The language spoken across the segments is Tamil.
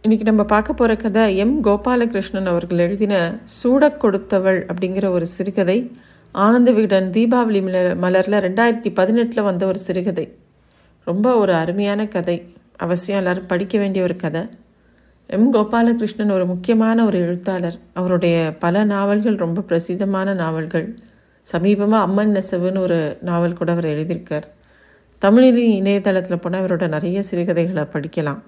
இன்னைக்கு நம்ம பார்க்க போகிற கதை எம் கோபாலகிருஷ்ணன் அவர்கள் எழுதின சூடக் கொடுத்தவள் அப்படிங்கிற ஒரு சிறுகதை ஆனந்த விகடன் தீபாவளி மலர் மலரில் ரெண்டாயிரத்தி பதினெட்டில் வந்த ஒரு சிறுகதை ரொம்ப ஒரு அருமையான கதை அவசியம் எல்லாரும் படிக்க வேண்டிய ஒரு கதை எம் கோபாலகிருஷ்ணன் ஒரு முக்கியமான ஒரு எழுத்தாளர் அவருடைய பல நாவல்கள் ரொம்ப பிரசித்தமான நாவல்கள் சமீபமாக அம்மன் நெசவுன்னு ஒரு நாவல் கூட அவர் எழுதியிருக்கார் தமிழில் இணையதளத்தில் போனால் அவரோட நிறைய சிறுகதைகளை படிக்கலாம்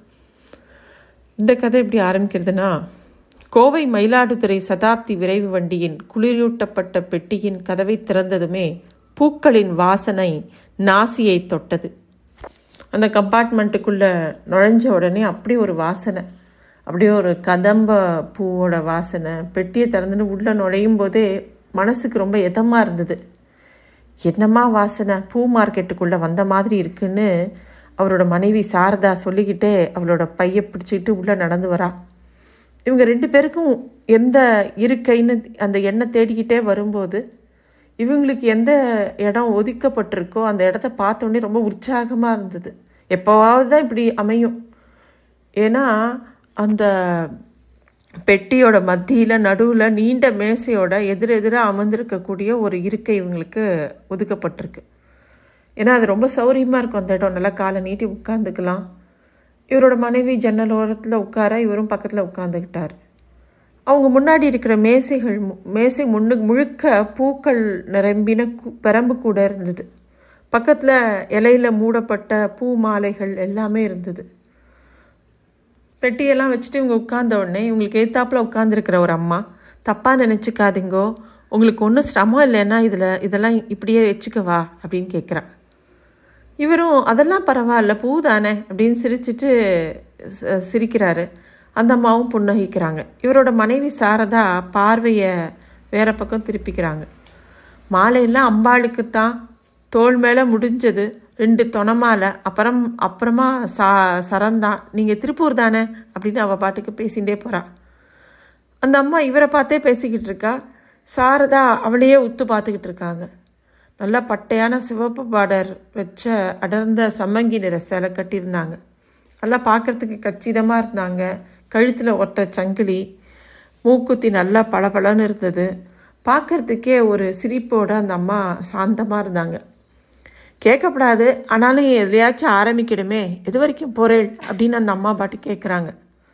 இந்த கதை எப்படி ஆரம்பிக்கிறதுனா கோவை மயிலாடுதுறை சதாப்தி விரைவு வண்டியின் குளிரூட்டப்பட்ட பெட்டியின் கதவை திறந்ததுமே பூக்களின் வாசனை நாசியை தொட்டது அந்த கம்பார்ட்மெண்ட்டுக்குள்ளே நுழைஞ்ச உடனே அப்படி ஒரு வாசனை அப்படியே ஒரு கதம்ப பூவோட வாசனை பெட்டியை திறந்துட்டு உள்ளே நுழையும் போதே மனசுக்கு ரொம்ப எதமாக இருந்தது என்னம்மா வாசனை பூ மார்க்கெட்டுக்குள்ளே வந்த மாதிரி இருக்குன்னு அவரோட மனைவி சாரதா சொல்லிக்கிட்டே அவளோட பையை பிடிச்சிக்கிட்டு உள்ளே நடந்து வரா இவங்க ரெண்டு பேருக்கும் எந்த இருக்கைன்னு அந்த எண்ணெய் தேடிக்கிட்டே வரும்போது இவங்களுக்கு எந்த இடம் ஒதுக்கப்பட்டிருக்கோ அந்த இடத்த பார்த்தோன்னே ரொம்ப உற்சாகமாக இருந்தது எப்போவாவது தான் இப்படி அமையும் ஏன்னா அந்த பெட்டியோட மத்தியில் நடுவில் நீண்ட மேசையோட எதிரெதிராக அமர்ந்திருக்கக்கூடிய ஒரு இருக்கை இவங்களுக்கு ஒதுக்கப்பட்டிருக்கு ஏன்னா அது ரொம்ப சௌரியமாக இருக்கும் அந்த இடம் நல்லா காலை நீட்டி உட்காந்துக்கலாம் இவரோட மனைவி ஜன்னல் ஓரத்தில் உட்கார இவரும் பக்கத்தில் உட்காந்துக்கிட்டார் அவங்க முன்னாடி இருக்கிற மேசைகள் மு- மேசை முன்னு முழுக்க பூக்கள் நிரம்பின கு- பெரம்பு கூட இருந்தது பக்கத்தில் இலையில மூடப்பட்ட பூ மாலைகள் எல்லாமே இருந்தது பெட்டியெல்லாம் வச்சுட்டு இவங்க உட்கார்ந்த உடனே இவங்களுக்கு ஏத்தாப்புல உட்காந்துருக்கிற ஒரு அம்மா தப்பாக நினச்சிக்காதீங்கோ உங்களுக்கு ஒன்றும் சிரமம் இல்லைன்னா இதில் இதெல்லாம் இப்படியே வச்சுக்கவா அப்படின்னு கேட்குறா இவரும் அதெல்லாம் பரவாயில்ல பூ தானே அப்படின்னு சிரிச்சிட்டு ச- சிரிக்கிறாரு அந்த அம்மாவும் புன்னகிக்கிறாங்க இவரோட மனைவி சாரதா பார்வையை வேற பக்கம் திருப்பிக்கிறாங்க மாலையெல்லாம் அம்பாளுக்குத்தான் தோள் மேலே முடிஞ்சது ரெண்டு தொணமாலை அப்புறம் அப்புறமா சா சரந்தான் நீங்கள் திருப்பூர் தானே அப்படின்னு அவள் பாட்டுக்கு பேசிகிட்டே போகிறா அந்த அம்மா இவரை பார்த்தே பேசிக்கிட்டு இருக்கா சாரதா அவளையே உத்து பார்த்துக்கிட்டு இருக்காங்க நல்லா பட்டையான சிவப்பு பார்டர் வச்ச அடர்ந்த சம்மங்கி நிற சேலை கட்டியிருந்தாங்க நல்லா பார்க்கறதுக்கு கச்சிதமாக இருந்தாங்க கழுத்தில் ஒற்றை சங்கிலி மூக்குத்தி நல்லா பளபளன்னு இருந்தது பார்க்கறதுக்கே ஒரு சிரிப்போட அந்த அம்மா சாந்தமாக இருந்தாங்க கேட்கப்படாது ஆனாலும் எதையாச்சும் ஆரம்பிக்கணுமே எது வரைக்கும் போறேள் அப்படின்னு அந்த அம்மா பாட்டு கேட்குறாங்க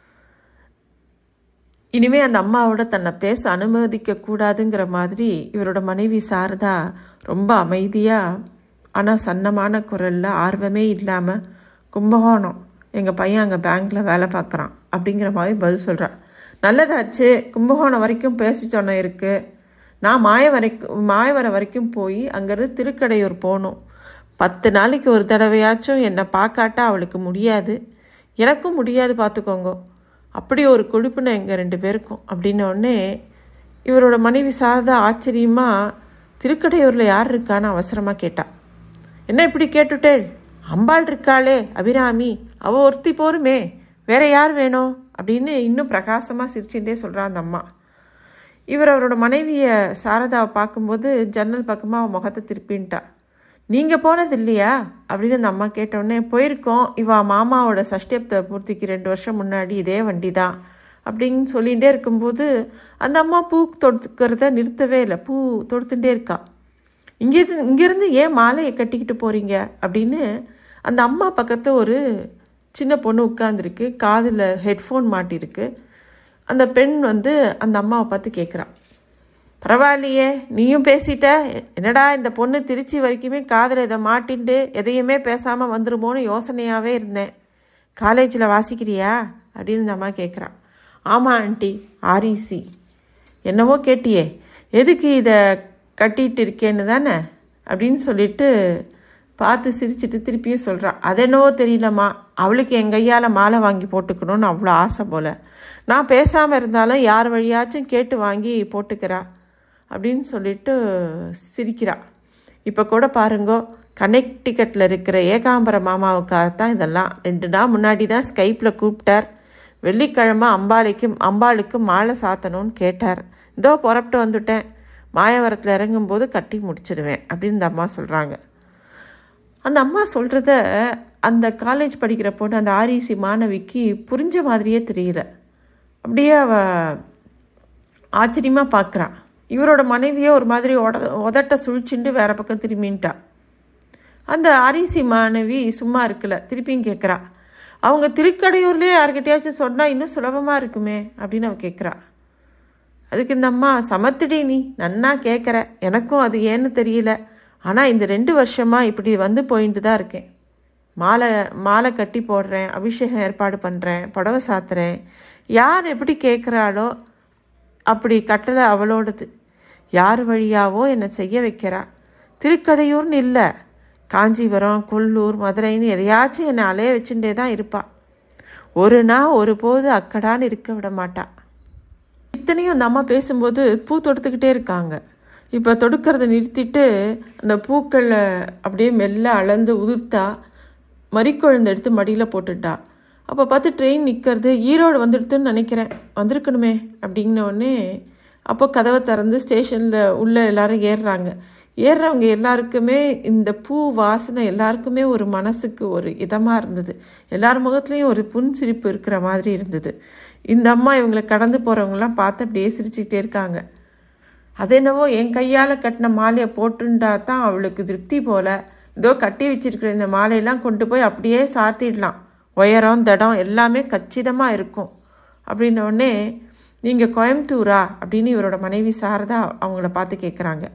இனிமே அந்த அம்மாவோட தன்னை பேச அனுமதிக்க கூடாதுங்கிற மாதிரி இவரோட மனைவி சாரதா ரொம்ப அமைதியாக ஆனால் சன்னமான குரலில் ஆர்வமே இல்லாமல் கும்பகோணம் எங்கள் பையன் அங்கே பேங்க்கில் வேலை பார்க்குறான் அப்படிங்கிற மாதிரி பதில் சொல்கிறா நல்லதாச்சு கும்பகோணம் வரைக்கும் பேசி சொன்ன இருக்குது நான் மாய வரைக்கும் மாயவரம் வரைக்கும் போய் அங்கேருந்து திருக்கடையூர் போகணும் பத்து நாளைக்கு ஒரு தடவையாச்சும் என்னை பார்க்காட்டா அவளுக்கு முடியாது எனக்கும் முடியாது பார்த்துக்கோங்க அப்படி ஒரு கொழுப்புன எங்கள் ரெண்டு பேருக்கும் அப்படின்ன உடனே இவரோட மனைவி சாரதா ஆச்சரியமாக திருக்கடையூரில் யார் இருக்கான்னு அவசரமாக கேட்டா என்ன இப்படி கேட்டுட்டேள் அம்பாள் இருக்காளே அபிராமி அவ ஒருத்தி போருமே வேற யார் வேணும் அப்படின்னு இன்னும் பிரகாசமாக சிரிச்சுட்டே சொல்கிறா அந்த அம்மா இவர் அவரோட மனைவியை சாரதாவை பார்க்கும்போது ஜன்னல் பக்கமாக அவன் முகத்தை திருப்பின்ட்டா நீங்கள் போனது இல்லையா அப்படின்னு அந்த அம்மா கேட்டோடனே போயிருக்கோம் இவ மாமாவோட சஷ்டியப்த பூர்த்திக்கு ரெண்டு வருஷம் முன்னாடி இதே வண்டி தான் அப்படின்னு சொல்லிகிட்டே இருக்கும்போது அந்த அம்மா பூ தொடுக்கிறத நிறுத்தவே இல்லை பூ தொடுத்துட்டே இருக்கா இங்கேருந்து இங்கேருந்து ஏன் மாலையை கட்டிக்கிட்டு போகிறீங்க அப்படின்னு அந்த அம்மா பக்கத்தில் ஒரு சின்ன பொண்ணு உட்காந்துருக்கு காதில் ஹெட்ஃபோன் மாட்டியிருக்கு அந்த பெண் வந்து அந்த அம்மாவை பார்த்து கேட்குறா பரவாயில்லையே நீயும் பேசிட்ட என்னடா இந்த பொண்ணு திருச்சி வரைக்குமே காதில் இதை மாட்டின்ட்டு எதையுமே பேசாமல் வந்துருமோன்னு யோசனையாகவே இருந்தேன் காலேஜில் வாசிக்கிறியா அப்படின்னு இந்த அம்மா கேட்குறா ஆமாம் ஆண்டி ஆர்இசி என்னவோ கேட்டியே எதுக்கு இதை கட்டிட்டு இருக்கேன்னு தானே அப்படின்னு சொல்லிட்டு பார்த்து சிரிச்சிட்டு திருப்பியும் சொல்கிறா அது என்னவோ தெரியலம்மா அவளுக்கு என் கையால் மாலை வாங்கி போட்டுக்கணும்னு அவ்வளோ ஆசை போல் நான் பேசாமல் இருந்தாலும் யார் வழியாச்சும் கேட்டு வாங்கி போட்டுக்கிறா அப்படின்னு சொல்லிட்டு சிரிக்கிறா இப்போ கூட பாருங்கோ கனெக்டிகட்டில் இருக்கிற ஏகாம்பர மாமாவுக்காகத்தான் இதெல்லாம் ரெண்டு நாள் முன்னாடி தான் ஸ்கைப்பில் கூப்பிட்டார் வெள்ளிக்கிழமை அம்பாளுக்கு அம்பாளுக்கு மாலை சாத்தணும்னு கேட்டார் இதோ புறப்பட்டு வந்துட்டேன் மாயவரத்தில் இறங்கும்போது கட்டி முடிச்சிடுவேன் அப்படின்னு இந்த அம்மா சொல்கிறாங்க அந்த அம்மா சொல்கிறத அந்த காலேஜ் படிக்கிற பொண்ணு அந்த ஆர்இசி மாணவிக்கு புரிஞ்ச மாதிரியே தெரியல அப்படியே அவ ஆச்சரியமாக பார்க்குறான் இவரோட மனைவியே ஒரு மாதிரி உட உதட்ட சுழிச்சுண்டு வேற பக்கம் திரும்பின்ட்டா அந்த அரிசி மாணவி சும்மா இருக்கல திருப்பியும் கேட்குறா அவங்க திருக்கடையூர்லேயே யார்கிட்டயாச்சும் சொன்னால் இன்னும் சுலபமாக இருக்குமே அப்படின்னு அவ கேட்குறா அதுக்கு இந்த அம்மா சமத்துடி நீ நன்னா கேட்குற எனக்கும் அது ஏன்னு தெரியல ஆனால் இந்த ரெண்டு வருஷமாக இப்படி வந்து போயிட்டு தான் இருக்கேன் மாலை மாலை கட்டி போடுறேன் அபிஷேகம் ஏற்பாடு பண்ணுறேன் புடவை சாத்துறேன் யார் எப்படி கேட்குறாளோ அப்படி கட்டளை அவளோடது யார் வழியாவோ என்னை செய்ய வைக்கிறா திருக்கடையூர்னு இல்லை காஞ்சிபுரம் கொல்லூர் மதுரைன்னு எதையாச்சும் என்னை அலைய வச்சுட்டே தான் இருப்பா ஒரு நாள் ஒரு போது அக்கடான்னு இருக்க விட மாட்டா இத்தனையும் அந்த அம்மா பேசும்போது பூ தொடுத்துக்கிட்டே இருக்காங்க இப்போ தொடுக்கிறத நிறுத்திட்டு அந்த பூக்களை அப்படியே மெல்ல அளந்து உதிர்த்தா மறிக்குழந்து எடுத்து மடியில் போட்டுட்டா அப்போ பார்த்து ட்ரெயின் நிற்கிறது ஈரோடு வந்துடுதுன்னு நினைக்கிறேன் வந்திருக்கணுமே அப்படின்ன உடனே அப்போ கதவை திறந்து ஸ்டேஷனில் உள்ள எல்லாரும் ஏறுறாங்க ஏறுறவங்க எல்லாருக்குமே இந்த பூ வாசனை எல்லாருக்குமே ஒரு மனசுக்கு ஒரு இதமாக இருந்தது எல்லார் முகத்துலேயும் ஒரு புன்சிரிப்பு இருக்கிற மாதிரி இருந்தது இந்த அம்மா இவங்களை கடந்து போகிறவங்களாம் பார்த்து அப்படியே சிரிச்சுக்கிட்டே இருக்காங்க அது என்னவோ என் கையால் கட்டின மாலையை போட்டுண்டா தான் அவளுக்கு திருப்தி போல இதோ கட்டி வச்சிருக்கிற இந்த மாலையெல்லாம் கொண்டு போய் அப்படியே சாத்திடலாம் உயரம் தடம் எல்லாமே கச்சிதமாக இருக்கும் அப்படின்ன உடனே நீங்கள் கோயம்புத்தூரா அப்படின்னு இவரோட மனைவி சாரதா அவங்கள பார்த்து கேட்குறாங்க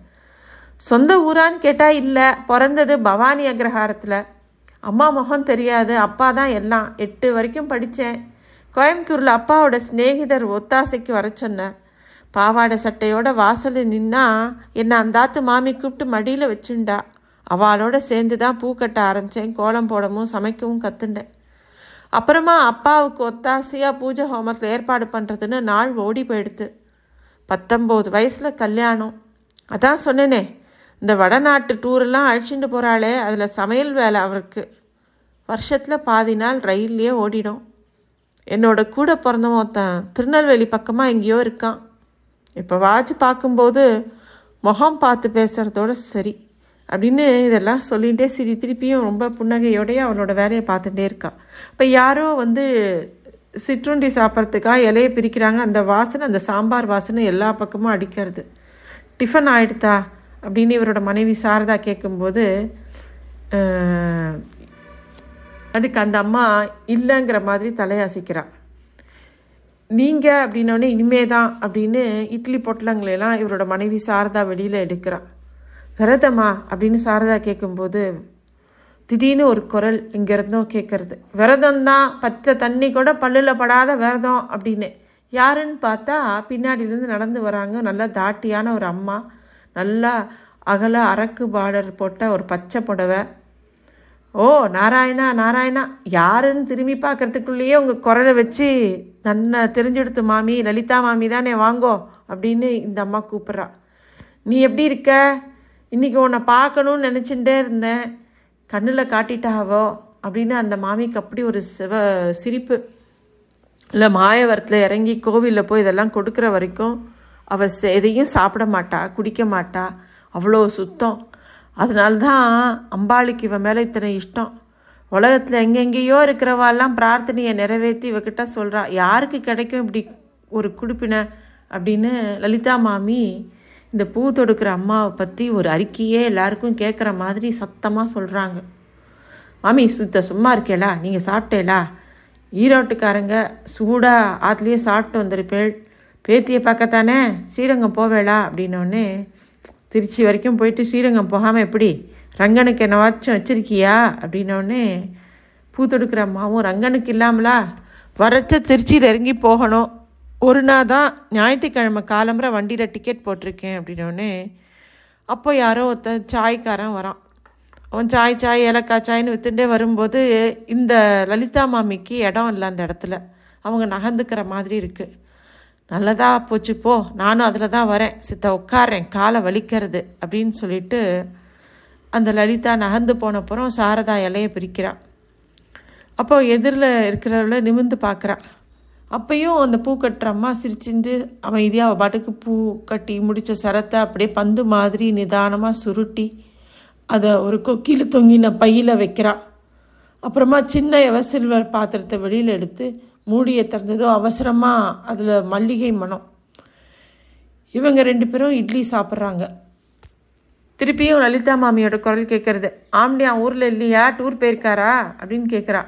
சொந்த ஊரான்னு கேட்டால் இல்லை பிறந்தது பவானி அக்ரஹாரத்தில் அம்மா முகம் தெரியாது அப்பா தான் எல்லாம் எட்டு வரைக்கும் படித்தேன் கோயம்புத்தூரில் அப்பாவோட சிநேகிதர் ஒத்தாசைக்கு வர சொன்னார் பாவாடை சட்டையோட வாசலில் நின்னா என்னை அந்தாத்து மாமி கூப்பிட்டு மடியில் வச்சுண்டா அவளோட சேர்ந்து தான் பூ கட்ட ஆரம்பித்தேன் கோலம் போடவும் சமைக்கவும் கற்றுண்டேன் அப்புறமா அப்பாவுக்கு ஒத்தாசையாக பூஜை ஹோமத்தில் ஏற்பாடு பண்ணுறதுன்னு நாள் ஓடி போயிடுது பத்தொம்போது வயசில் கல்யாணம் அதான் சொன்னேனே இந்த வடநாட்டு டூரெல்லாம் அழைச்சிட்டு போகிறாளே அதில் சமையல் வேலை அவருக்கு வருஷத்தில் பாதி நாள் ரயில்லையே ஓடிடும் என்னோட கூட பிறந்தவன் ஒருத்தன் திருநெல்வேலி பக்கமாக எங்கேயோ இருக்கான் இப்போ வாட்ச் பார்க்கும்போது முகம் பார்த்து பேசுகிறதோட சரி அப்படின்னு இதெல்லாம் சொல்லிகிட்டே சிரி திருப்பியும் ரொம்ப புன்னகையோடய அவளோட வேலையை பார்த்துட்டே இருக்கா இப்போ யாரோ வந்து சிற்றுண்டி சாப்பிட்றதுக்காக இலையை பிரிக்கிறாங்க அந்த வாசனை அந்த சாம்பார் வாசனை எல்லா பக்கமும் அடிக்கிறது டிஃபன் ஆயிடுதா அப்படின்னு இவரோட மனைவி சாரதா கேட்கும்போது அஹ், அதுக்கு அந்த அம்மா இல்லைங்கிற மாதிரி தலையசைக்கிறா நீங்கள் அப்படின்னோடனே இனிமே தான் அப்படின்னு இட்லி பொட்டலங்களெல்லாம் இவரோட மனைவி சாரதா வெளியில் எடுக்கிறா விரதமா அப்படின்னு சாரதா கேட்கும்போது திடீர்னு ஒரு குரல் இங்கேருந்தோ கேட்குறது விரதம்தான் பச்சை தண்ணி கூட பல்லில் படாத விரதம் அப்படின்னு யாருன்னு பார்த்தா பின்னாடியிலேருந்து நடந்து வராங்க நல்லா தாட்டியான ஒரு அம்மா நல்லா அகல அரக்கு பார்டர் போட்ட ஒரு பச்சை புடவை ஓ நாராயணா நாராயணா யாருன்னு திரும்பி பார்க்கறதுக்குள்ளேயே உங்கள் குரலை வச்சு நன்ன தெரிஞ்செடுத்து மாமி லலிதா மாமி தானே வாங்கோ அப்படின்னு இந்த அம்மா கூப்பிட்றா நீ எப்படி இருக்க இன்னைக்கு உன்னை பார்க்கணும்னு நினச்சிட்டே இருந்தேன் கண்ணில் காட்டிட்டாவோ அப்படின்னு அந்த மாமிக்கு அப்படி ஒரு சிவ சிரிப்பு இல்லை மாயவரத்தில் இறங்கி கோவிலில் போய் இதெல்லாம் கொடுக்குற வரைக்கும் அவள் செ- எதையும் சாப்பிட மாட்டா குடிக்க மாட்டா அவ்வளோ சுத்தம் அதனால தான் அம்பாளுக்கு இவன் மேலே இத்தனை இஷ்டம் உலகத்தில் எங்கெங்கேயோ இருக்கிறவாள்லாம் பிரார்த்தனையை நிறைவேற்றி இவகிட்ட சொல்கிறா யாருக்கு கிடைக்கும் இப்படி ஒரு குடுப்பினை அப்படின்னு லலிதா மாமி இந்த பூ தொடுக்கிற அம்மாவை பற்றி ஒரு அறிக்கையே எல்லாருக்கும் கேட்குற மாதிரி சத்தமாக சொல்கிறாங்க மாமி சுத்த சும்மா இருக்கேளா நீங்கள் சாப்பிட்டேளா ஈரோட்டுக்காரங்க சூடாக ஆத்துலேயே சாப்பிட்டு வந்திருப்பேள் பேத்தியை பார்க்கத்தானே ஸ்ரீரங்கம் போவேளா அப்படின்னோடனே திருச்சி வரைக்கும் போயிட்டு ஸ்ரீரங்கம் போகாமல் எப்படி ரங்கனுக்கு என்னவாச்சும் வச்சிருக்கியா அப்படின்னோடனே பூ தொடுக்கிற அம்மாவும் ரங்கனுக்கு இல்லாமலா வரச்ச திருச்சியில் இறங்கி போகணும் ஒரு நாள் தான் ஞாயிற்றுக்கிழமை காலம்பரை வண்டியில் டிக்கெட் போட்டிருக்கேன் அப்படின்னோடனே அப்போ யாரோ ஒருத்தன் சாய்க்காரன் வரான் அவன் சாய் சாய் ஏலக்காய் சாய்னு வித்துட்டே வரும்போது இந்த லலிதா மாமிக்கு இடம் இல்லை அந்த இடத்துல அவங்க நகர்ந்துக்கிற மாதிரி இருக்குது நல்லதா போச்சு போ நானும் அதில் தான் வரேன் சித்த உட்காரேன் காலை வலிக்கிறது அப்படின்னு சொல்லிட்டு அந்த லலிதா நகர்ந்து போனப்புறம் சாரதா இலையை பிரிக்கிறா அப்போ எதிரில் இருக்கிறவள நிமிர்ந்து பார்க்குறா அப்பையும் அந்த பூ கட்டுற அம்மா சிரிச்சுட்டு அமைதியாக அவள் பாட்டுக்கு பூ கட்டி முடித்த சரத்தை அப்படியே பந்து மாதிரி நிதானமாக சுருட்டி அதை ஒரு கொக்கியில் தொங்கின பையில் வைக்கிறா அப்புறமா சின்ன எவசில்வர் பாத்திரத்தை வெளியில் எடுத்து மூடியை திறந்ததோ அவசரமாக அதில் மல்லிகை மனம் இவங்க ரெண்டு பேரும் இட்லி சாப்பிட்றாங்க திருப்பியும் லலிதா மாமியோட குரல் கேட்கறது ஆம்டியா ஊரில் இல்லையா டூர் போயிருக்காரா அப்படின்னு கேட்குறா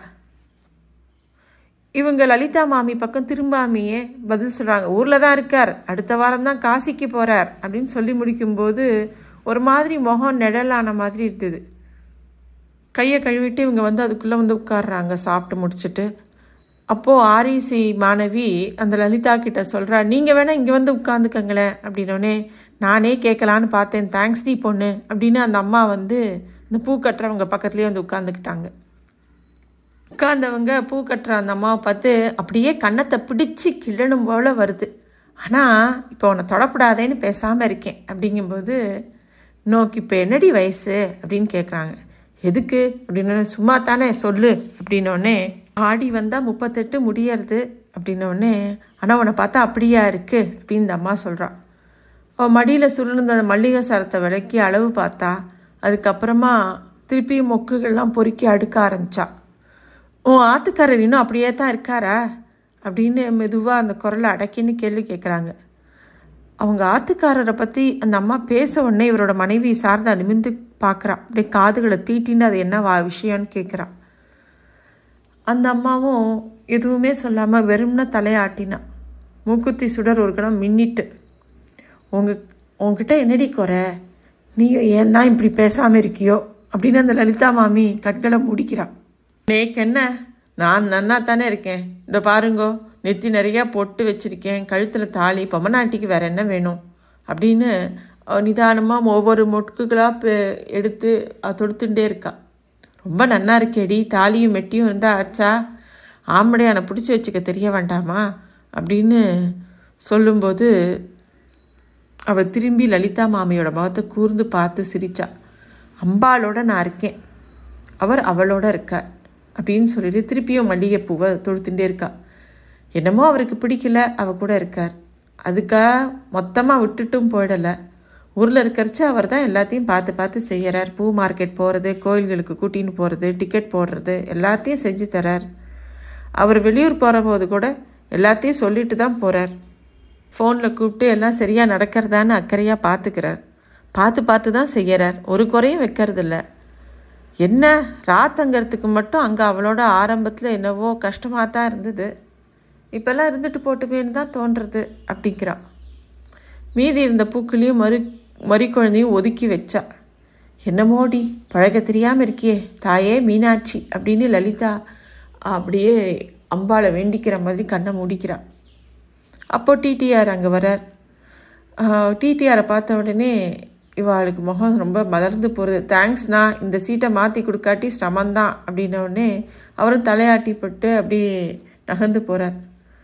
இவங்க லலிதா மாமி பக்கம் திரும்பாமையே பதில் சொல்கிறாங்க ஊரில் தான் இருக்கார் அடுத்த வாரம் தான் காசிக்கு போகிறார் அப்படின்னு சொல்லி முடிக்கும்போது ஒரு மாதிரி முகம் நிழலான மாதிரி இருந்தது கையை கழுவிட்டு இவங்க வந்து அதுக்குள்ளே வந்து உட்காடுறாங்க சாப்பிட்டு முடிச்சுட்டு அப்போது ஆரிசி மாணவி அந்த லலிதா கிட்ட சொல்கிறா நீங்கள் வேணால் இங்கே வந்து உட்காந்துக்கங்களேன் அப்படின்னோடனே நானே கேட்கலான்னு பார்த்தேன் தேங்க்ஸ் டி பொண்ணு அப்படின்னு அந்த அம்மா வந்து இந்த பூ கட்டுறவங்க பக்கத்துலேயே வந்து உட்காந்துக்கிட்டாங்க உட்கார்ந்தவங்க பூ கட்டுற அந்த அம்மாவை பார்த்து அப்படியே கன்னத்தை பிடிச்சி கிள்ளணும் போல வருது ஆனால் இப்போ உன்னை தொடப்படாதேன்னு பேசாமல் இருக்கேன் அப்படிங்கும்போது நோக்கி இப்போ என்னடி வயசு அப்படின்னு கேட்குறாங்க எதுக்கு அப்படின்னு சும்மா தானே சொல்லு அப்படின்னோடனே ஆடி வந்தால் முப்பத்தெட்டு முடியறது அப்படின்னோடனே ஆனால் உன்னை பார்த்தா அப்படியா இருக்கு அப்படின்னு இந்த அம்மா சொல்கிறா அவள் மடியில் சுருந்த அந்த மல்லிகை சரத்தை விளக்கி அளவு பார்த்தா அதுக்கப்புறமா திருப்பி மொக்குகள்லாம் பொறுக்கி அடுக்க ஆரம்பிச்சா உன் ஆத்துக்காரர் இன்னும் அப்படியே தான் இருக்காரா அப்படின்னு மெதுவாக அந்த குரலை அடக்கின்னு கேள்வி கேட்குறாங்க அவங்க ஆத்துக்காரரை பற்றி அந்த அம்மா பேச உடனே இவரோட மனைவி சாரதா நிமிந்து பார்க்குறா அப்படியே காதுகளை தீட்டின்னு அது என்ன வா விஷயம்னு கேட்குறா அந்த அம்மாவும் எதுவுமே சொல்லாமல் வெறும்னா தலையாட்டினா மூக்குத்தி சுடர் ஒரு கணம் மின்னிட்டு உங்க உங்ககிட்ட என்னடி குறை நீ ஏன் தான் இப்படி பேசாமல் இருக்கியோ அப்படின்னு அந்த லலிதா மாமி கண்களை முடிக்கிறா நேக்கு என்ன நான் நன்னா தானே இருக்கேன் இந்த பாருங்கோ நெத்தி நிறையா பொட்டு வச்சிருக்கேன் கழுத்தில் தாலி பொம்மநாட்டிக்கு வேற என்ன வேணும் அப்படின்னு நிதானமாக ஒவ்வொரு மொட்டுக்களாக எடுத்து அவ தொடுத்துட்டே இருக்கா ரொம்ப நன்னா இருக்கேடி தாலியும் மெட்டியும் இருந்தா ஆச்சா ஆம்படையான பிடிச்சி வச்சுக்க தெரிய வேண்டாமா அப்படின்னு சொல்லும்போது அவள் திரும்பி லலிதா மாமியோட முகத்தை கூர்ந்து பார்த்து சிரிச்சா அம்பாளோட நான் இருக்கேன் அவர் அவளோட இருக்கார் அப்படின்னு சொல்லிட்டு திருப்பியும் மல்லிகைப்பூவை தொடுத்துட்டே இருக்கா என்னமோ அவருக்கு பிடிக்கல அவ கூட இருக்கார் அதுக்காக மொத்தமாக விட்டுட்டும் போயிடலை ஊரில் இருக்கிறச்ச அவர் தான் எல்லாத்தையும் பார்த்து பார்த்து செய்யறார் பூ மார்க்கெட் போகிறது கோயில்களுக்கு கூட்டின்னு போகிறது டிக்கெட் போடுறது எல்லாத்தையும் செஞ்சு தரார் அவர் வெளியூர் போகிற போது கூட எல்லாத்தையும் சொல்லிட்டு தான் போகிறார் ஃபோனில் கூப்பிட்டு எல்லாம் சரியாக நடக்கிறதான்னு அக்கறையாக பார்த்துக்கிறார் பார்த்து பார்த்து தான் செய்யறார் ஒரு குறையும் வைக்கிறதில்ல என்ன ராத்தங்கிறதுக்கு மட்டும் அங்கே அவளோட ஆரம்பத்தில் என்னவோ கஷ்டமாக தான் இருந்தது இப்போல்லாம் இருந்துட்டு போட்டுமேன்னு தான் தோன்றுறது அப்படிங்கிறா மீதி இருந்த பூக்களையும் மறு மறிக்குழந்தையும் ஒதுக்கி வச்சா என்னமோடி பழக தெரியாமல் இருக்கியே தாயே மீனாட்சி அப்படின்னு லலிதா அப்படியே அம்பாளை வேண்டிக்கிற மாதிரி கண்ணை மூடிக்கிறா அப்போ டிடிஆர் அங்கே வரார் டிடிஆரை பார்த்த உடனே இவாளுக்கு முகம் ரொம்ப மலர்ந்து போகிறது தேங்க்ஸ்ண்ணா இந்த சீட்டை மாற்றி கொடுக்காட்டி சிரமந்தான் அப்படின்ன உடனே அவரும் தலையாட்டிப்பட்டு அப்படியே நகர்ந்து போகிறார்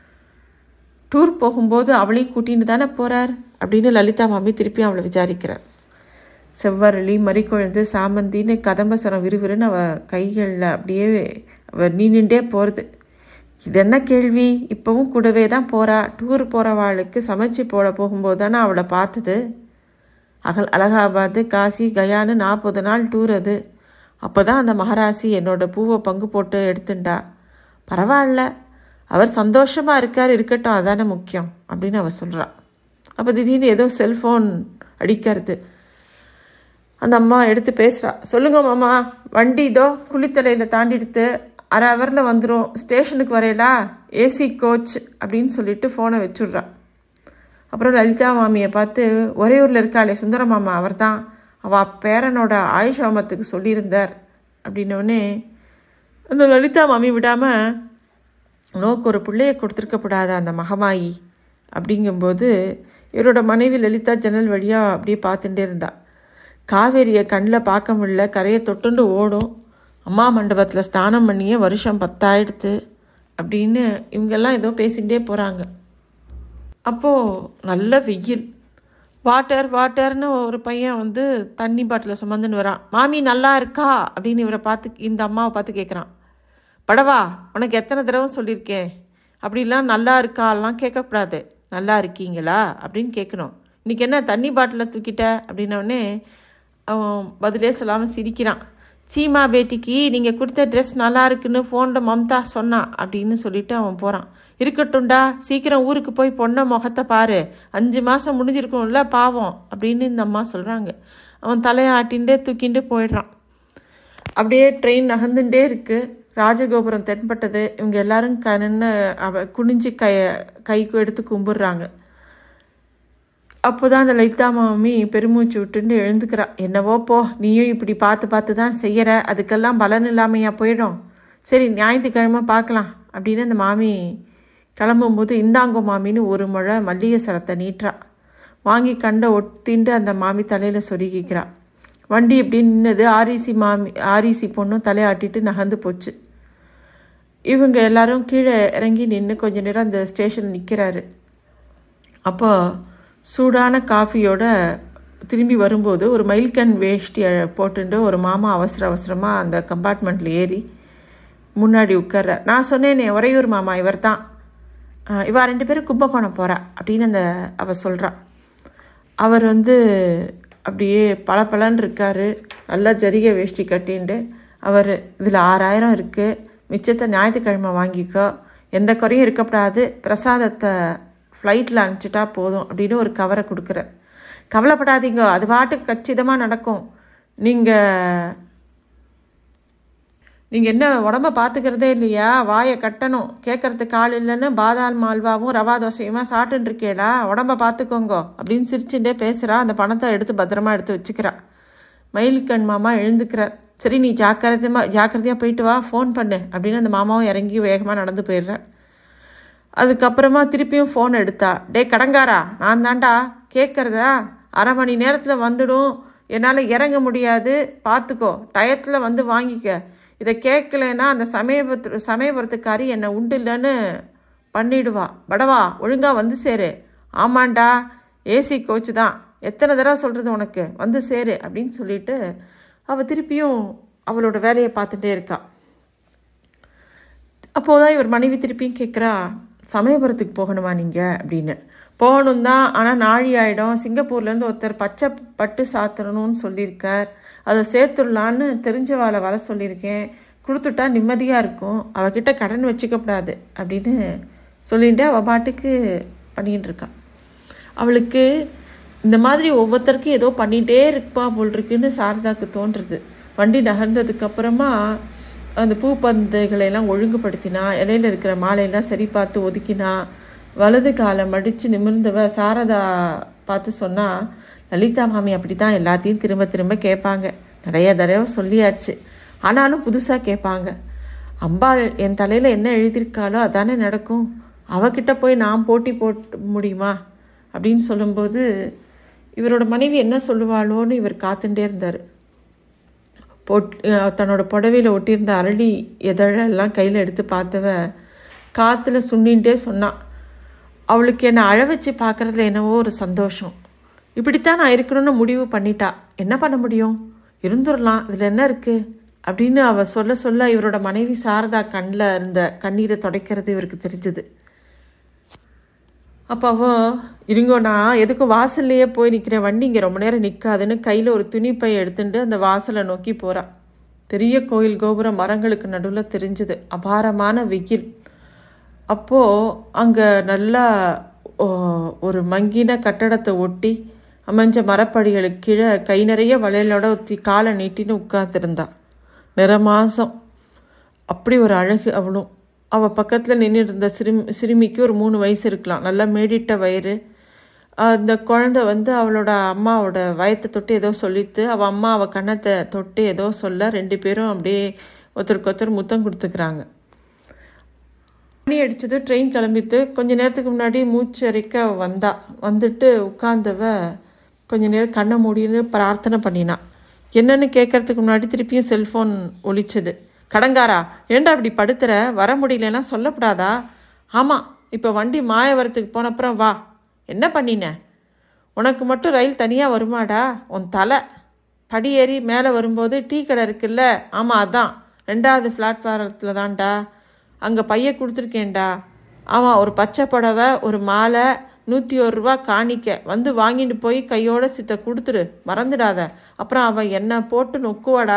டூர் போகும்போது அவளையும் கூட்டின்னு தானே போகிறார் அப்படின்னு லலிதா மாமி திருப்பி அவளை விசாரிக்கிறார் செவ்வரளி மறிக்குழந்து சாமந்தின்னு கதம்பசரம் விறுவிறுன்னு அவள் கைகளில் அப்படியே அவள் நீண்டுட்டே போகிறது இது என்ன கேள்வி இப்போவும் கூடவே தான் போகிறா டூர் போகிறவாளுக்கு சமைச்சு போட போகும்போது தானே அவளை பார்த்தது அகல் அலகாபாத்து காசி கயான்னு நாற்பது நாள் டூர் அது அப்போ தான் அந்த மகராசி என்னோட பூவை பங்கு போட்டு எடுத்துண்டா பரவாயில்ல அவர் சந்தோஷமாக இருக்கார் இருக்கட்டும் அதானே முக்கியம் அப்படின்னு அவள் சொல்கிறா அப்போ திடீர்னு ஏதோ செல்ஃபோன் அடிக்கிறது அந்த அம்மா எடுத்து பேசுகிறா சொல்லுங்க மாமா வண்டி இதோ குளித்தலையில் தாண்டிடுத்து அரை ஹவரில் வந்துடும் ஸ்டேஷனுக்கு வரையலா ஏசி கோச் அப்படின்னு சொல்லிட்டு ஃபோனை வச்சுட்றா அப்புறம் லலிதா மாமியை பார்த்து ஒரே ஊரில் இருக்காளே சுந்தர மாமா அவர் தான் அவள் பேரனோட ஆயுஷ் ஹோமத்துக்கு சொல்லியிருந்தார் அப்படின்னோடனே அந்த லலிதா மாமி விடாமல் நோக்கு ஒரு பிள்ளைய கொடுத்துருக்கப்படாத அந்த மகமாயி அப்படிங்கும்போது இவரோட மனைவி லலிதா ஜன்னல் வழியாக அப்படியே பார்த்துட்டே இருந்தா காவேரியை கண்ணில் பார்க்க முடியல கரையை தொட்டுண்டு ஓடும் அம்மா மண்டபத்தில் ஸ்நானம் பண்ணியே வருஷம் பத்தாயிடுத்து அப்படின்னு இவங்கெல்லாம் ஏதோ பேசிகிட்டே போகிறாங்க அப்போது நல்ல வெயில் வாட்டர் வாட்டர்னு ஒரு பையன் வந்து தண்ணி பாட்டிலை சுமந்துன்னு வரான் மாமி நல்லா இருக்கா அப்படின்னு இவரை பார்த்து இந்த அம்மாவை பார்த்து கேட்குறான் படவா உனக்கு எத்தனை தடவை சொல்லியிருக்கேன் அப்படிலாம் நல்லா இருக்காலாம் கேட்கக்கூடாது நல்லா இருக்கீங்களா அப்படின்னு கேட்கணும் இன்றைக்கி என்ன தண்ணி பாட்டிலை தூக்கிட்ட அப்படின்னோடனே அவன் பதிலே சொல்லாமல் சிரிக்கிறான் சீமா பேட்டிக்கு நீங்கள் கொடுத்த ட்ரெஸ் நல்லா இருக்குன்னு ஃபோனில் மம்தா சொன்னான் அப்படின்னு சொல்லிட்டு அவன் போகிறான் இருக்கட்டும்டா சீக்கிரம் ஊருக்கு போய் பொண்ணை முகத்தை பாரு அஞ்சு மாதம் முடிஞ்சிருக்கும்ல பாவம் அப்படின்னு இந்த அம்மா சொல்கிறாங்க அவன் தலையாட்டின்ண்டே தூக்கிண்டு போயிடுறான் அப்படியே ட்ரெயின் நகர்ந்துட்டே இருக்கு ராஜகோபுரம் தென்பட்டது இவங்க எல்லாரும் கண்ணு அவ குனிஞ்சு கை கைக்கு எடுத்து கும்பிடுறாங்க அப்போதான் அந்த லலிதா மாமி பெருமூச்சு விட்டுட்டு எழுந்துக்கிறா என்னவோ போ நீயும் இப்படி பார்த்து பார்த்து தான் செய்யற அதுக்கெல்லாம் பலன் இல்லாமையா போயிடும் சரி ஞாயிற்றுக்கிழமை பார்க்கலாம் அப்படின்னு அந்த மாமி கிளம்பும்போது இந்தாங்கோ மாமின்னு ஒரு முழை மல்லிகை சரத்தை நீட்டுறா வாங்கி கண்டை ஒட்டிண்டு அந்த மாமி தலையில் சொருகிக்கிறா வண்டி இப்படி நின்னது ஆரிசி மாமி ஆரிசி பொண்ணும் தலையாட்டிட்டு நகர்ந்து போச்சு இவங்க எல்லாரும் கீழே இறங்கி நின்று கொஞ்ச நேரம் அந்த ஸ்டேஷன் நிற்கிறாரு அப்போ சூடான காஃபியோட திரும்பி வரும்போது ஒரு மயில்கண் வேஷ்டியை போட்டுட்டு ஒரு மாமா அவசர அவசரமாக அந்த கம்பார்ட்மெண்ட்டில் ஏறி முன்னாடி உட்கார்றார் நான் சொன்னேனே உறையூர் மாமா இவர் தான் இவா ரெண்டு பேரும் கும்பகோணம் போகிறா அப்படின்னு அந்த அவ சொல்கிறா அவர் வந்து அப்படியே பளபளன்னு இருக்காரு நல்லா ஜரிகை வேஷ்டி கட்டின்ட்டு அவர் இதில் ஆறாயிரம் இருக்குது மிச்சத்தை ஞாயிற்றுக்கிழமை வாங்கிக்கோ எந்த குறையும் இருக்கக்கூடாது பிரசாதத்தை ஃப்ளைட்டில் அனுப்பிச்சிட்டா போதும் அப்படின்னு ஒரு கவரை கொடுக்குறார் கவலைப்படாதீங்க அது பாட்டுக்கு கச்சிதமாக நடக்கும் நீங்கள் நீங்கள் என்ன உடம்ப பார்த்துக்கிறதே இல்லையா வாயை கட்டணும் கேட்கறதுக்கு ஆள் இல்லைன்னு பாதாள் மால்வாவும் ரவா தோசையுமா சாப்பிட்டுன்னு இருக்கேடா உடம்ப பார்த்துக்கோங்க அப்படின்னு சிரிச்சுட்டே பேசுகிறா அந்த பணத்தை எடுத்து பத்திரமா எடுத்து வச்சுக்கிறா மயில்கண் மாமா எழுந்துக்கிறார் சரி நீ ஜாக்கிரதையாக ஜாக்கிரதையாக போயிட்டு வா ஃபோன் பண்ணு அப்படின்னு அந்த மாமாவும் இறங்கி வேகமாக நடந்து போயிடுறார் அதுக்கப்புறமா திருப்பியும் ஃபோன் எடுத்தா டே கடங்காரா நான் தாண்டா கேட்குறதா அரை மணி நேரத்தில் வந்துடும் என்னால் இறங்க முடியாது பார்த்துக்கோ டயத்தில் வந்து வாங்கிக்க இதை கேட்கலன்னா அந்த சமயபுரத்து சமயபுரத்துக்காரி என்னை உண்டு இல்லைன்னு பண்ணிடுவா படவா ஒழுங்காக வந்து சேரு ஆமாண்டா ஏசி கோச்சு தான் எத்தனை தடவை சொல்கிறது உனக்கு வந்து சேரு அப்படின்னு சொல்லிட்டு அவள் திருப்பியும் அவளோட வேலையை பார்த்துட்டே இருக்கா அப்போதான் இவர் மனைவி திருப்பியும் கேட்குறா சமயபுரத்துக்கு போகணுமா நீங்கள் அப்படின்னு போகணும் தான் ஆனால் நாழி ஆகிடும் சிங்கப்பூர்லேருந்து ஒருத்தர் பச்சை பட்டு சாத்தணும்னு சொல்லியிருக்கார் அதை சேர்த்துடலான்னு தெரிஞ்சவாளை வர சொல்லியிருக்கேன் கொடுத்துட்டா நிம்மதியாக இருக்கும் அவகிட்ட கடன் வச்சுக்கப்படாது அப்படின்னு சொல்லிட்டு அவள் பாட்டுக்கு பண்ணிகிட்டு இருக்கான் அவளுக்கு இந்த மாதிரி ஒவ்வொருத்தருக்கும் ஏதோ பண்ணிகிட்டே இருப்பா போல் இருக்குன்னு சாரதாக்கு தோன்றுறது வண்டி நகர்ந்ததுக்கு அப்புறமா அந்த பூப்பந்துகளை எல்லாம் ஒழுங்குபடுத்தினா இலையில இருக்கிற மாலையெல்லாம் சரி பார்த்து ஒதுக்கினா வலது காலை மடித்து நிமிர்ந்தவ சாரதா பார்த்து சொன்னா லலிதா மாமி அப்படி தான் எல்லாத்தையும் திரும்ப திரும்ப கேட்பாங்க நிறைய தடவை சொல்லியாச்சு ஆனாலும் புதுசாக கேட்பாங்க அம்பாள் என் தலையில் என்ன எழுதியிருக்காளோ அதானே நடக்கும் அவகிட்ட போய் நான் போட்டி போட்டு முடியுமா அப்படின்னு சொல்லும்போது இவரோட மனைவி என்ன சொல்லுவாளோன்னு இவர் காத்துட்டே இருந்தார் பொட் தன்னோட புடவையில் ஒட்டியிருந்த அரளி எதழெல்லாம் கையில் எடுத்து பார்த்தவ காற்றுல சுண்ணின்ட்டே சொன்னான் அவளுக்கு என்னை அழ வச்சு பார்க்குறதுல என்னவோ ஒரு சந்தோஷம் இப்படித்தான் நான் இருக்கணும்னு முடிவு பண்ணிட்டா என்ன பண்ண முடியும் இருந்துடலாம் இதில் என்ன இருக்குது அப்படின்னு அவ சொல்ல சொல்ல இவரோட மனைவி சாரதா கண்ணில் இருந்த கண்ணீரை துடைக்கிறது இவருக்கு தெரிஞ்சுது அப்போ அவ இருங்கோ நான் எதுக்கும் வாசல்லையே போய் நிற்கிறேன் வண்டி இங்கே ரொம்ப நேரம் நிற்காதுன்னு கையில் ஒரு துணிப்பை எடுத்துட்டு அந்த வாசலை நோக்கி போறா பெரிய கோயில் கோபுரம் மரங்களுக்கு நடுவில் தெரிஞ்சுது அபாரமான வெயில் அப்போது அங்கே நல்லா ஓ, ஒரு மங்கின கட்டடத்தை ஒட்டி அமைஞ்ச மரப்படிகளுக்கு கீழே கை நிறைய வளையலோட ஒத்தி காலை நீட்டின்னு உட்கார்ந்திருந்தா நிறமாசம் அப்படி ஒரு அழகு அவளும் அவள் பக்கத்தில் நின்றுட்டு இருந்த சிறுமி சிறுமிக்கு ஒரு மூணு வயசு இருக்கலாம் நல்லா மேடிட்ட வயிறு அந்த குழந்தை வந்து அவளோட அம்மாவோட வயத்தை தொட்டு ஏதோ சொல்லித்து அவள் அம்மா அவள் கன்னத்தை தொட்டு ஏதோ சொல்ல ரெண்டு பேரும் அப்படியே ஒருத்தருக்கு ஒருத்தர் முத்தம் கொடுத்துக்கிறாங்க மணி அடிச்சது ட்ரெயின் கிளம்பிட்டு கொஞ்ச நேரத்துக்கு முன்னாடி மூச்சு அரைக்க அவ வந்தா வந்துட்டு உட்கார்ந்தவ கொஞ்ச நேரம் கண்ணை மூடின்னு பிரார்த்தனை பண்ணினா என்னன்னு கேட்கறதுக்கு முன்னாடி திருப்பியும் செல்ஃபோன் ஒலிச்சது கடங்காரா ஏன்டா இப்படி படுத்துற வர முடியலன்னா சொல்லப்படாதா ஆமாம் இப்போ வண்டி மாயவரத்துக்கு போனப்புறம் வா என்ன பண்ணின உனக்கு மட்டும் ரயில் தனியாக வருமாடா உன் தலை படி ஏறி மேலே வரும்போது டீ கடை இருக்குல்ல ஆமாம் அதான் ரெண்டாவது பிளாட்ஃபாரத்தில் தான்டா அங்கே பைய கொடுத்துருக்கேன்டா ஆமாம் ஒரு பச்சை புடவை ஒரு மாலை நூற்றி ஒரு ரூபா காணிக்க வந்து வாங்கிட்டு போய் கையோட சித்த கொடுத்துரு மறந்துடாத அப்புறம் அவன் என்ன போட்டு நொக்குவாடா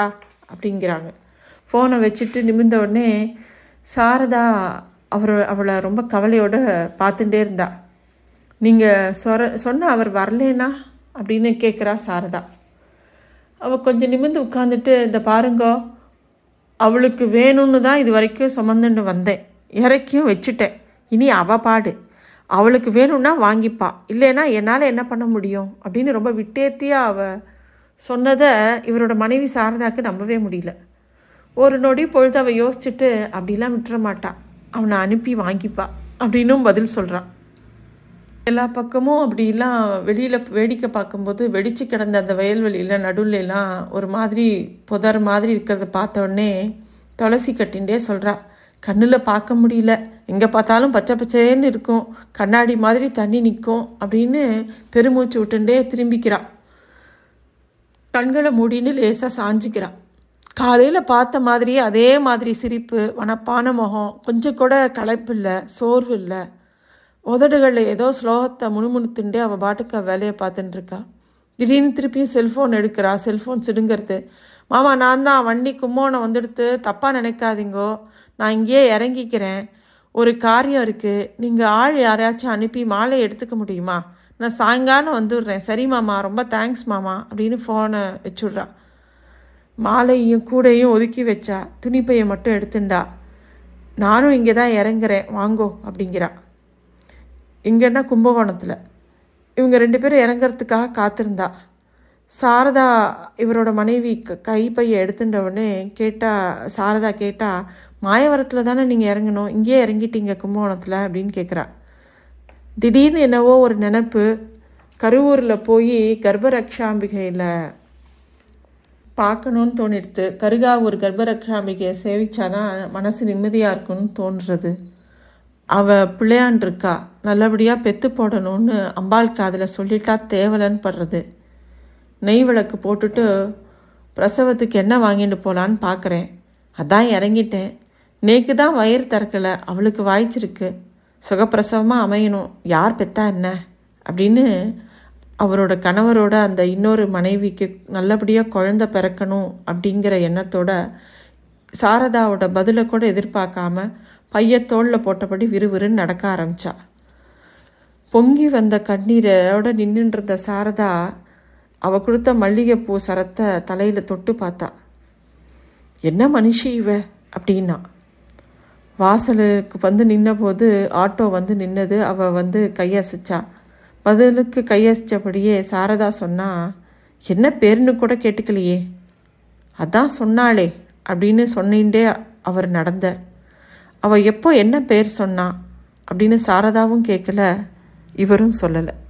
அப்படிங்கிறாங்க ஃபோனை வச்சுட்டு நிமிர்ந்த உடனே சாரதா அவர் அவளை ரொம்ப கவலையோட பார்த்துட்டே இருந்தா நீங்கள் சொர சொன்ன அவர் வரலேனா அப்படின்னு கேட்குறா சாரதா அவள் கொஞ்சம் நிமிர்ந்து உட்காந்துட்டு இந்த பாருங்கோ அவளுக்கு வேணும்னு தான் இது வரைக்கும் சுமந்துட்டு வந்தேன் இறக்கியும் வச்சுட்டேன் இனி அவ பாடு அவளுக்கு வேணும்னா வாங்கிப்பா இல்லைன்னா என்னால் என்ன பண்ண முடியும் அப்படின்னு ரொம்ப விட்டேத்தியாக அவ சொன்னதை இவரோட மனைவி சாரதாக்கு நம்பவே முடியல ஒரு நொடி பொழுது அவள் யோசிச்சுட்டு அப்படிலாம் விட்டுற மாட்டா அவனை அனுப்பி வாங்கிப்பா அப்படின்னும் பதில் சொல்கிறான் எல்லா பக்கமும் அப்படிலாம் வெளியில் வேடிக்கை பார்க்கும்போது வெடிச்சு கிடந்த அந்த வயல்வெளியில் நடுவுல எல்லாம் ஒரு மாதிரி புதர் மாதிரி இருக்கிறத பார்த்த உடனே துளசி கட்டின்டே சொல்கிறா கண்ணில் பார்க்க முடியல எங்கே பார்த்தாலும் பச்சை பச்சைன்னு இருக்கும் கண்ணாடி மாதிரி தண்ணி நிற்கும் அப்படின்னு பெருமூச்சு விட்டுண்டே திரும்பிக்கிறா கண்களை மூடின்னு லேசாக சாஞ்சிக்கிறா காலையில் பார்த்த மாதிரியே அதே மாதிரி சிரிப்பு வனப்பான முகம் கொஞ்சம் கூட களைப்பு இல்லை சோர்வு இல்லை உதடுகளில் ஏதோ ஸ்லோகத்தை முணுமுணுத்துண்டே அவள் பாட்டுக்கு அவ வேலையை பார்த்துட்டு இருக்கா திடீர்னு திருப்பியும் செல்ஃபோன் எடுக்கிறா செல்ஃபோன் சிடுங்கிறது மாமா நான் தான் வண்டி கும்போணம் வந்துடுத்து தப்பாக நினைக்காதீங்கோ நான் இங்கேயே இறங்கிக்கிறேன் ஒரு காரியம் இருக்குது நீங்கள் ஆள் யாரையாச்சும் அனுப்பி மாலை எடுத்துக்க முடியுமா நான் சாயங்காலம் வந்துடுறேன் சரி மாமா ரொம்ப தேங்க்ஸ் மாமா அப்படின்னு ஃபோனை வச்சுட்றா மாலையும் கூடையும் ஒதுக்கி வச்சா துணிப்பையை மட்டும் எடுத்துண்டா நானும் இங்கே தான் இறங்குறேன் வாங்கோ அப்படிங்கிறா இங்கன்னா கும்பகோணத்தில் இவங்க ரெண்டு பேரும் இறங்கறதுக்காக காத்திருந்தா சாரதா இவரோட மனைவி க கைப்பையை எடுத்துட்ட உடனே கேட்டா சாரதா கேட்டா மாயவரத்தில் தானே நீங்கள் இறங்கணும் இங்கேயே இறங்கிட்டீங்க கும்பகோணத்தில் அப்படின்னு கேட்குறா திடீர்னு என்னவோ ஒரு நினப்பு கருவூரில் போய் கர்ப்பரக்ஷாம்பிகையில் பார்க்கணுன்னு தோணிடுது கருகாவூர் கர்ப்பரக்ஷாம்பிகையை சேவிச்சாதான் மனசு நிம்மதியாக இருக்கும்னு தோன்றுறது அவ பிள்ளையான் இருக்கா நல்லபடியாக பெத்து போடணும்னு அம்பாள் காதில் சொல்லிட்டா தேவலன்னு படுறது நெய் விளக்கு போட்டுட்டு பிரசவத்துக்கு என்ன வாங்கிட்டு போகலான்னு பார்க்குறேன் அதான் இறங்கிட்டேன் நேக்கு தான் வயிறு திறக்கலை அவளுக்கு வாய்ச்சிருக்கு சுகப்பிரசவமாக அமையணும் யார் பெத்தா என்ன அப்படின்னு அவரோட கணவரோட அந்த இன்னொரு மனைவிக்கு நல்லபடியாக குழந்த பிறக்கணும் அப்படிங்கிற எண்ணத்தோட சாரதாவோட பதிலை கூட எதிர்பார்க்காம பைய தோளில் போட்டபடி விறுவிறுன்னு நடக்க ஆரம்பிச்சா பொங்கி வந்த கண்ணீரோட நின்றுட்டு இருந்த சாரதா அவ கொடுத்த மல்லிகைப்பூ சரத்தை தலையில் தொட்டு பார்த்தா என்ன மனுஷி இவ அப்படின்னா வாசலுக்கு வந்து நின்னபோது ஆட்டோ வந்து நின்னது அவ வந்து கையசைச்சா பதிலுக்கு கையசிச்சபடியே சாரதா சொன்னா என்ன பேருன்னு கூட கேட்டுக்கலையே அதான் சொன்னாளே அப்படின்னு சொன்னின்றே அவர் நடந்தார் அவ எப்போ என்ன பேர் சொன்னா அப்படின்னு சாரதாவும் கேட்கல இவரும் சொல்லலை